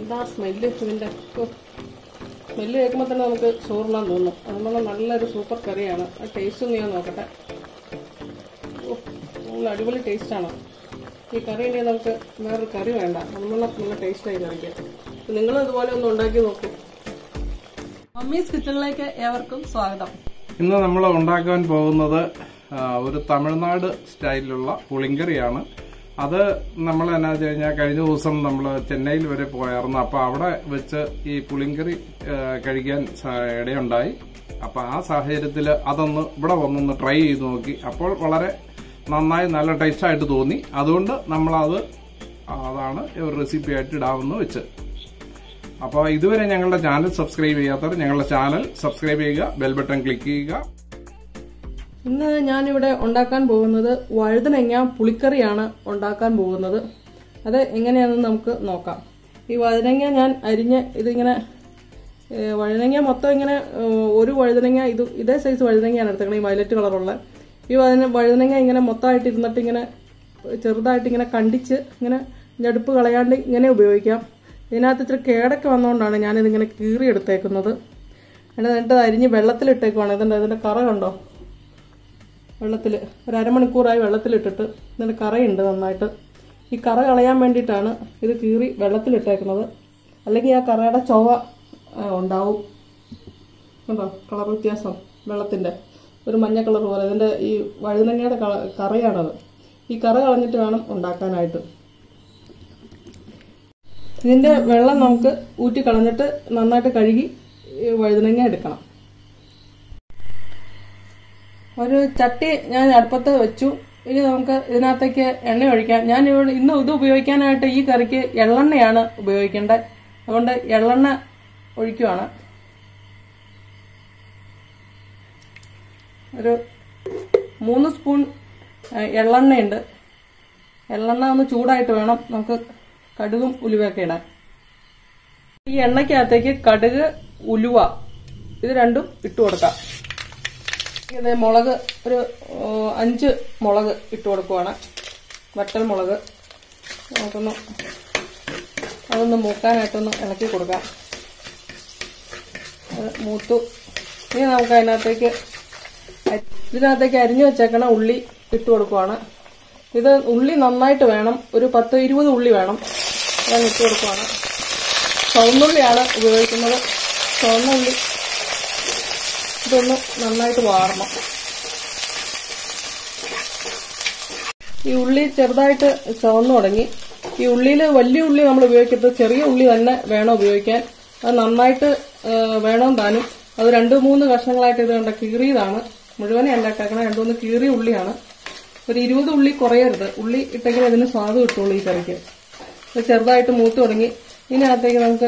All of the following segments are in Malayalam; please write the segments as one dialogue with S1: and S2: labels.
S1: എന്താ സ്മെല്ല് ഇതിൻ്റെ സ്മെല്ല് കേൾക്കുമ്പോൾ തന്നെ നമുക്ക് ചോറിനാൻ തോന്നും അതുപോലെ നല്ലൊരു സൂപ്പർ കറിയാണ് ആ ടേസ്റ്റ് ഒന്ന് ഞാൻ നോക്കട്ടെ ഓ, നല്ല അടിപൊളി ടേസ്റ്റാണ് ഈ കറി ഇനി നമുക്ക് വേറൊരു കറി വേണ്ട അതുപോലെ നല്ല ടേസ്റ്റായി കറിക്ക് നിങ്ങളും ഇതുപോലെ ഒന്ന് ഉണ്ടാക്കി നോക്കൂ മമ്മീസ് കിച്ചണിലേക്ക് ഏവർക്കും സ്വാഗതം
S2: ഇന്ന് നമ്മൾ ഉണ്ടാക്കാൻ പോകുന്നത് ആ, ഒരു തമിഴ്നാട് സ്റ്റൈലിലുള്ള പുളിങ്കറിയാണ് അത് നമ്മൾ എന്നാ വെച്ച് കഴിഞ്ഞാൽ കഴിഞ്ഞ ദിവസം നമ്മൾ ചെന്നൈയിൽ വരെ പോയായിരുന്നു അപ്പൊ അവിടെ വെച്ച് ഈ പുളിങ്കറി ആ, കഴിക്കാൻ സ- ഇടയുണ്ടായി അപ്പൊ ആ സാഹചര്യത്തിൽ അതൊന്ന് ഇവിടെ വന്നൊന്ന് ട്രൈ ചെയ്ത് നോക്കി അപ്പോൾ വളരെ നന്നായി നല്ല ടേസ്റ്റ് ആയിട്ട് തോന്നി അതുകൊണ്ട് നമ്മളത് അതാണ് ഒരു റെസിപ്പി ആയിട്ട് ഇടാമെന്ന് വെച്ച് അപ്പോൾ ഇതുവരെ ഞങ്ങളുടെ ചാനൽ സബ്സ്ക്രൈബ് ചെയ്യാത്തവർ ഞങ്ങളുടെ ചാനൽ സബ്സ്ക്രൈബ് ചെയ്യുക ബെൽ ബട്ടൺ ക്ലിക്ക് ചെയ്യുക
S1: ഇന്ന് ഞാനിവിടെ ഉണ്ടാക്കാൻ പോകുന്നത് വഴുതനങ്ങ പുളിക്കറിയാണ് ഉണ്ടാക്കാൻ പോകുന്നത് അത് എങ്ങനെയാണെന്ന് നമുക്ക് നോക്കാം ഈ വഴുതനങ്ങ ഞാൻ അരിഞ്ഞ് ഇതിങ്ങനെ ഏ, വഴുതനങ്ങ മൊത്തം ഇങ്ങനെ ഏ, ഒരു വഴുതനങ്ങ ഇത് ഇതേ സൈസ് വഴുതനങ്ങയാണ് എടുത്തേക്കണത് ഈ വയലറ്റ് കളറുള്ള ഈ വഴുതന വഴുതനങ്ങ ഇങ്ങനെ മൊത്തമായിട്ട് ഇരുന്നിട്ട് ഇങ്ങനെ ചെറുതായിട്ട് ഇങ്ങനെ കണ്ടിച്ച് ഇങ്ങനെ ഞടുപ്പ് കളയാണ്ട് ഇങ്ങനെ ഉപയോഗിക്കാം ഇതിനകത്ത് ഇച്ചിരി കേടൊക്കെ വന്നുകൊണ്ടാണ് ഞാനിതിങ്ങനെ കീറി എടുത്തേക്കുന്നത് എന്നിട്ട് അരിഞ്ഞ് വെള്ളത്തിലിട്ടേക്കുവാണ് ഇതിൻ്റെ ഇതിൻ്റെ കറ കണ്ടോ വെള്ളത്തിൽ ഒരു അരമണിക്കൂറായി വെള്ളത്തിലിട്ടിട്ട് ഇതിൻ്റെ കറയുണ്ട് നന്നായിട്ട് ഈ കറ കളയാൻ വേണ്ടിയിട്ടാണ് ഇത് കീറി വെള്ളത്തിലിട്ടേക്കുന്നത് അല്ലെങ്കിൽ ആ കറയുടെ ചൊവ ആ, ഉണ്ടാവും കണ്ടോ കളർ വ്യത്യാസം വെള്ളത്തിൻ്റെ ഒരു മഞ്ഞ കളർ പോലെ ഇതിൻ്റെ ഈ വഴുതനങ്ങയുടെ കള കറയാണത് ഈ കറ കളഞ്ഞിട്ട് വേണം ഉണ്ടാക്കാനായിട്ട് ഇതിൻ്റെ വെള്ളം നമുക്ക് ഊറ്റി കളഞ്ഞിട്ട് നന്നായിട്ട് കഴുകി ഈ വഴുതനങ്ങ എടുക്കണം ഒരു ചട്ടി ഞാൻ അടുപ്പത്ത് വെച്ചു ഇനി നമുക്ക് ഇതിനകത്തേക്ക് എണ്ണ ഒഴിക്കാം ഞാൻ ഇവിടെ ഇന്ന് ഇത് ഉപയോഗിക്കാനായിട്ട് ഈ കറിക്ക് എള്ളെണ്ണയാണ് ഉപയോഗിക്കേണ്ടത് അതുകൊണ്ട് എള്ളെണ്ണ ഒഴിക്കുവാണ് ഒരു മൂന്ന് സ്പൂൺ ഏഹ്, എള്ളെണ്ണയുണ്ട് എള്ളെണ്ണ ഒന്ന് ചൂടായിട്ട് വേണം നമുക്ക് കടുകും ഉലുവയൊക്കെ ഇടാൻ ഈ എണ്ണയ്ക്കകത്തേക്ക് കടുക് ഉലുവ ഇത് രണ്ടും ഇട്ട് കൊടുക്കാം ഇത് മുളക് ഒരു ഓ, അഞ്ച് മുളക് ഇട്ട് കൊടുക്കുവാണ് വറ്റൽ മുളക് നമുക്കൊന്ന് അതൊന്ന് മൂക്കാനായിട്ടൊന്ന് ഇളക്കി കൊടുക്കാം അത് മൂത്തു ഇനി നമുക്ക് അതിനകത്തേക്ക് അരി- ഇതിനകത്തേക്ക് അരിഞ്ഞു വെച്ചേക്കണ ഉള്ളി ഇട്ട് കൊടുക്കുവാണ് ഇത് ഉള്ളി നന്നായിട്ട് വേണം ഒരു പത്ത് ഇരുപത് ഉള്ളി വേണം ഞാൻ ഇട്ട് കൊടുക്കുവാണ് ചുവന്നുള്ളിയാണ് ഉപയോഗിക്കുന്നത് ചുവന്ന ഉള്ളി ഇതൊന്ന് നന്നായിട്ട് വാടണം ഈ ഉള്ളി ചെറുതായിട്ട് ചുവന്നു തുടങ്ങി ഈ ഉള്ളിയിൽ വലിയ ഉള്ളി നമ്മൾ ഉപയോഗിക്കരുത് ചെറിയ ഉള്ളി തന്നെ വേണം ഉപയോഗിക്കാൻ അത് നന്നായിട്ട് ആ, വേണം താനും അത് രണ്ട് മൂന്ന് കഷ്ണങ്ങളായിട്ട് ഇത് കണ്ട കീറിയതാണ് മുഴുവനെ അല്ല ഇട്ടേക്കണ രണ്ട് മൂന്ന് കീറിയ ഉള്ളിയാണ് ഒരു ഇരുപത് ഉള്ളി കുറയരുത് ഉള്ളി ഇട്ടെങ്കിൽ അതിന് സ്വാദ് കിട്ടുള്ളൂ ഈ കറിക്ക് ഇത് ചെറുതായിട്ട് മൂത്ത് തുടങ്ങി ഇതിനകത്തേക്ക് നമുക്ക്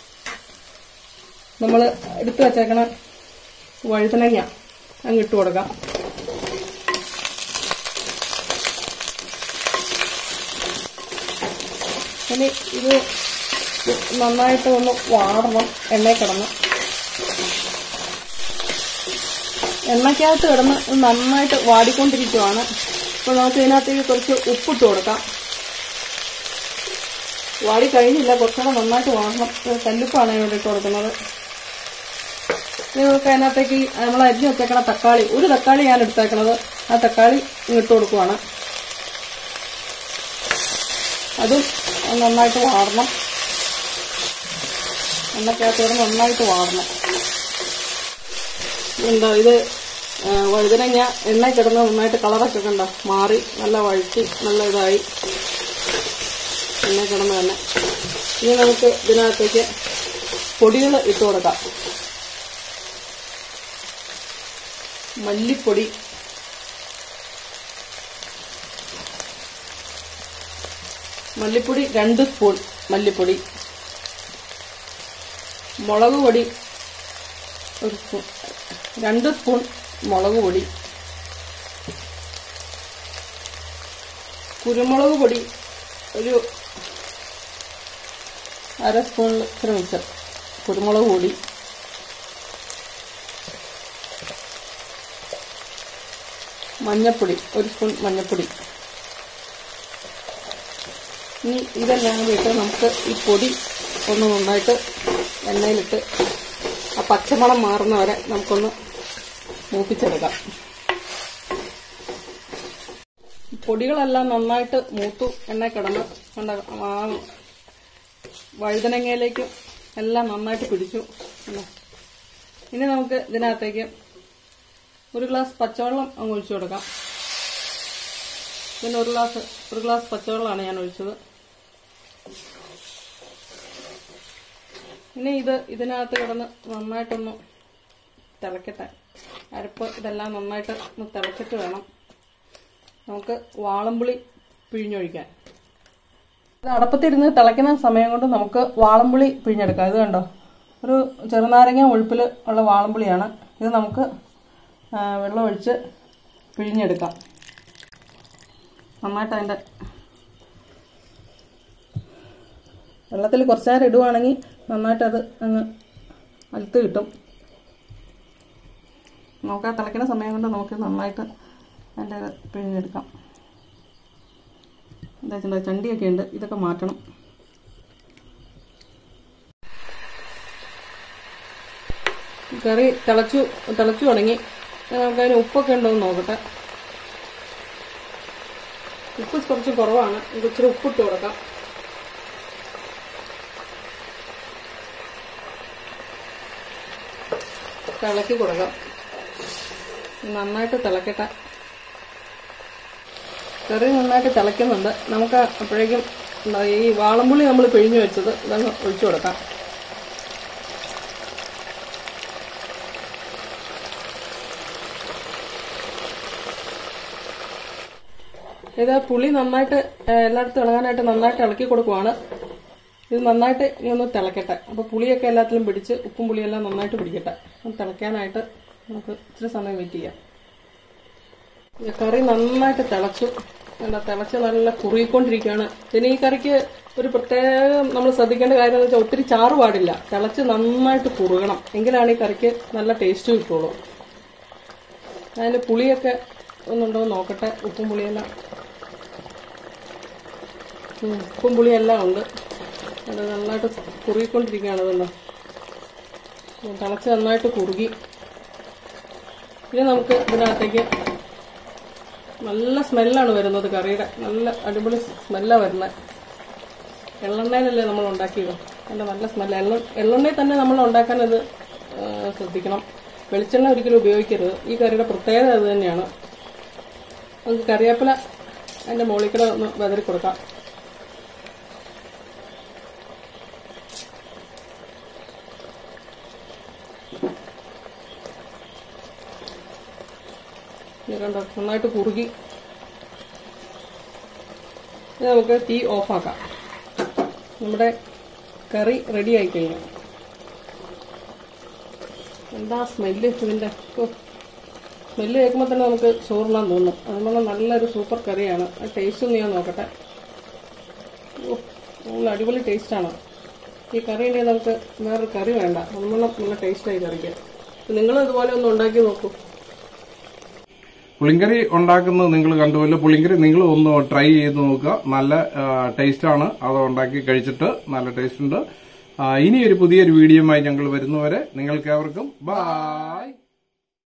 S1: നമ്മൾ എടുത്തു വച്ചേക്കണ വഴുതനങ്ങ അങ്ങ് ഇട്ട് കൊടുക്കാം ഇനി ഇത് നന്നായിട്ട് ഒന്ന് വാടണം എണ്ണയിൽ കിടന്ന് എണ്ണയ്ക്കകത്ത് കിടന്ന് ഇത് നന്നായിട്ട് വാടിക്കൊണ്ടിരിക്കുവാണ് അപ്പോൾ നമുക്ക് ഇതിനകത്തേക്ക് കുറച്ച് ഉപ്പിട്ട് കൊടുക്കാം വാടി കഴിഞ്ഞില്ല കുറച്ചുകൂടെ നന്നായിട്ട് വാടണം ഇത് കല്ലുപ്പാണ് ഇവിടെ ഇട്ട് കൊടുക്കുന്നത് ഇനി നമുക്ക് അതിനകത്തേക്ക് ഈ നമ്മൾ അരിഞ്ഞു വെച്ചേക്കണ തക്കാളി ഒരു തക്കാളി ഞാൻ എടുത്തേക്കണത് ആ തക്കാളി ഇട്ട് കൊടുക്കുവാണ് അതും നന്നായിട്ട് വാടണം എണ്ണക്കകത്ത് കിടന്ന് നന്നായിട്ട് വാടണം എന്താ ഇത് ആ, വഴുതനങ്ങ എണ്ണ കിടന്ന് നന്നായിട്ട് കളറൊക്കെ കണ്ട മാറി നല്ല വഴുത്തി നല്ല ഇതായി എണ്ണ കിടന്ന് തന്നെ ഇനി നമുക്ക് ഇതിനകത്തേക്ക് പൊടികൾ ഇട്ട് കൊടുക്കാം മല്ലിപ്പൊടി മല്ലിപ്പൊടി രണ്ട് സ്പൂൺ മല്ലിപ്പൊടി മുളക് പൊടി ഒരു സ്പൂൺ രണ്ട് സ്പൂൺ മുളക് പൊടി കുരുമുളക് പൊടി ഒരു അര സ്പൂണിൽ ഇത്ര മിച്ചം കുരുമുളക് പൊടി മഞ്ഞപ്പൊടി ഒരു സ്പൂൺ മഞ്ഞപ്പൊടി ഇനി ഇതെല്ലാം കൂടി ഇട്ട് നമുക്ക് ഈ പൊടി ഒന്ന് നന്നായിട്ട് എണ്ണയിലിട്ട് ആ പച്ചമണം മാറുന്ന വരെ നമുക്കൊന്ന് മൂപ്പിച്ചെടുക്കാം പൊടികളെല്ലാം നന്നായിട്ട് മൂത്തു എണ്ണ കിടന്ന് കണ്ട ആ വഴുതനങ്ങയിലേക്ക് എല്ലാം നന്നായിട്ട് പിടിച്ചു കണ്ടോ? ഇനി നമുക്ക് ഇതിനകത്തേക്ക് ഒരു ഗ്ലാസ് പച്ചവെള്ളം അങ്ങ് ഒഴിച്ചു കൊടുക്കാം പിന്നെ ഒരു ഗ്ലാസ് ഒരു ഗ്ലാസ് പച്ചവെള്ളമാണ് ഞാൻ ഒഴിച്ചത് ഇനി ഇത് ഇതിനകത്ത് കിടന്ന് നന്നായിട്ടൊന്ന് തിളക്കട്ടെ അരപ്പ് ഇതെല്ലാം നന്നായിട്ട് ഒന്ന് തിളച്ചിട്ട് വേണം നമുക്ക് വാളംപുളി പിഴിഞ്ഞൊഴിക്കാൻ ഇത് അടപ്പത്തിരുന്ന് തിളയ്ക്കുന്ന സമയം കൊണ്ട് നമുക്ക് വാളംപുളി പിഴിഞ്ഞെടുക്കാം ഇത് കണ്ടോ ഒരു ചെറുനാരങ്ങ ഒഴുപ്പിൽ ഉള്ള വാളംപുളിയാണ് ഇത് നമുക്ക് ആ, വെള്ളം ഒഴിച്ച് പിഴിഞ്ഞെടുക്കാം നന്നായിട്ട് അതിൻ്റെ വെള്ളത്തിൽ കുറച്ച് നേരം ഇടുവാണെങ്കിൽ നന്നായിട്ട് അത് അങ്ങ് അലുത്ത് കിട്ടും നമുക്ക് ആ തിളയ്ക്കുന്ന സമയം കൊണ്ട് നമുക്ക് നന്നായിട്ട് അതിൻ്റെ ഇത് പിഴിഞ്ഞെടുക്കാം എന്താ വെച്ചിട്ടുണ്ടോ ചണ്ടിയൊക്കെ ഉണ്ട് ഇതൊക്കെ മാറ്റണം കറി തിളച്ചു തിളച്ചു തുടങ്ങി ഇനി നമുക്കതിന് ഉപ്പൊക്കെ ഉണ്ടോ എന്ന് നോക്കട്ടെ ഉപ്പ് കുറച്ച് കുറവാണ് നമുക്ക് ഇച്ചിരി ഉപ്പിട്ട് കൊടുക്കാം തിളക്കി കൊടുക്കാം നന്നായിട്ട് തിളക്കട്ടെ കറി നന്നായിട്ട് തിളയ്ക്കുന്നുണ്ട് നമുക്ക് അപ്പോഴേക്കും എന്താ ഈ വാളംപുളി നമ്മൾ പിഴിഞ്ഞു വെച്ചത് ഇതങ്ങ് ഒഴിച്ചു കൊടുക്കാം ഇത് പുളി നന്നായിട്ട് ഏഹ്, എല്ലായിടത്തും ഇളകാനായിട്ട് നന്നായിട്ട് ഇളക്കി കൊടുക്കുവാണ് ഇത് നന്നായിട്ട് ഇനി ഒന്ന് തിളക്കട്ടെ അപ്പോൾ പുളിയൊക്കെ എല്ലാത്തിലും പിടിച്ച് ഉപ്പും പുളിയെല്ലാം നന്നായിട്ട് പിടിക്കട്ടെ ഒന്ന് തിളയ്ക്കാനായിട്ട് നമുക്ക് ഇച്ചിരി സമയം വെയിറ്റ് ചെയ്യാം ഈ കറി നന്നായിട്ട് തിളച്ചു എന്താ തിളച്ച് നല്ല കുറുകിക്കൊണ്ടിരിക്കുകയാണ് പിന്നെ ഈ കറിക്ക് ഒരു പ്രത്യേകം നമ്മൾ ശ്രദ്ധിക്കേണ്ട കാര്യം എന്ന് വെച്ചാൽ ഒത്തിരി ചാറ് പാടില്ല തിളച്ച് നന്നായിട്ട് കുറുകണം എങ്കിലാണ് ഈ കറിക്ക് നല്ല ടേസ്റ്റ് കിട്ടുള്ളൂ അതിന് പുളിയൊക്കെ ഒന്നുണ്ടോ എന്ന് നോക്കട്ടെ ഉപ്പും പുളിയെല്ലാം ഉം, ഉപ്പും പുളിയെല്ലാം ഉണ്ട് അത് നന്നായിട്ട് കുറുകിക്കൊണ്ടിരിക്കുകയാണ് അതുകൊണ്ട് തിളച്ച് നന്നായിട്ട് കുറുകി ഇനി നമുക്ക് ഇതിനകത്തേക്ക് നല്ല സ്മെല്ലാണ് വരുന്നത് കറിയുടെ നല്ല അടിപൊളി സ്മെല്ലാണ് വരുന്നത് എള്ളെണ്ണയിലല്ലേ നമ്മൾ ഉണ്ടാക്കിയത് നല്ല നല്ല സ്മെല്ല് എള്ള എള്ളെണ്ണയിൽ തന്നെ നമ്മൾ ഉണ്ടാക്കാൻ ഇത് ആ, ശ്രദ്ധിക്കണം വെളിച്ചെണ്ണ ഒരിക്കലും ഉപയോഗിക്കരുത് ഈ കറിയുടെ പ്രത്യേകത അത് തന്നെയാണ് നമുക്ക് കറിവേപ്പില അതിൻ്റെ മുകളിൽ കൂടെ ഒന്ന് വെതറി കൊടുക്കാം ഇത് കണ്ടോ നന്നായിട്ട് കുറുകി ഇത് നമുക്ക് തീ ഓഫാക്കാം നമ്മുടെ കറി റെഡി ആയി കഴിഞ്ഞു എന്താ സ്മെല്ല് ഇതിൻ്റെ സ്മെല്ല് കേൾക്കുമ്പോൾ തന്നെ നമുക്ക് ചോറിനാൻ തോന്നും അതുപോലെ നല്ലൊരു സൂപ്പർ കറിയാണ് അത് ടേസ്റ്റ് ഒന്ന് ഞാൻ നോക്കട്ടെ ഓ നല്ല അടിപൊളി ടേസ്റ്റാണ് ഈ കറി ഉണ്ടെങ്കിൽ നമുക്ക് വേറൊരു കറി വേണ്ട അതുപോലെ നല്ല ടേസ്റ്റായി കറിക്ക് നിങ്ങളും ഇതുപോലെ ഒന്ന് ഉണ്ടാക്കി നോക്കൂ
S2: പുളിങ്കറി ഉണ്ടാക്കുന്നത് നിങ്ങൾ കണ്ടുവല്ലോ പുളിങ്കറി നിങ്ങൾ ഒന്ന് ട്രൈ ചെയ്ത് നോക്കുക നല്ല ടേസ്റ്റ് ആണ് അത് ഉണ്ടാക്കി കഴിച്ചിട്ട് നല്ല ടേസ്റ്റ് ഉണ്ട് ആ, ഇനി ഒരു പുതിയൊരു വീഡിയോയുമായി ഞങ്ങൾ വരുന്നവരെ നിങ്ങൾക്ക് ഏവർക്കും ബായ്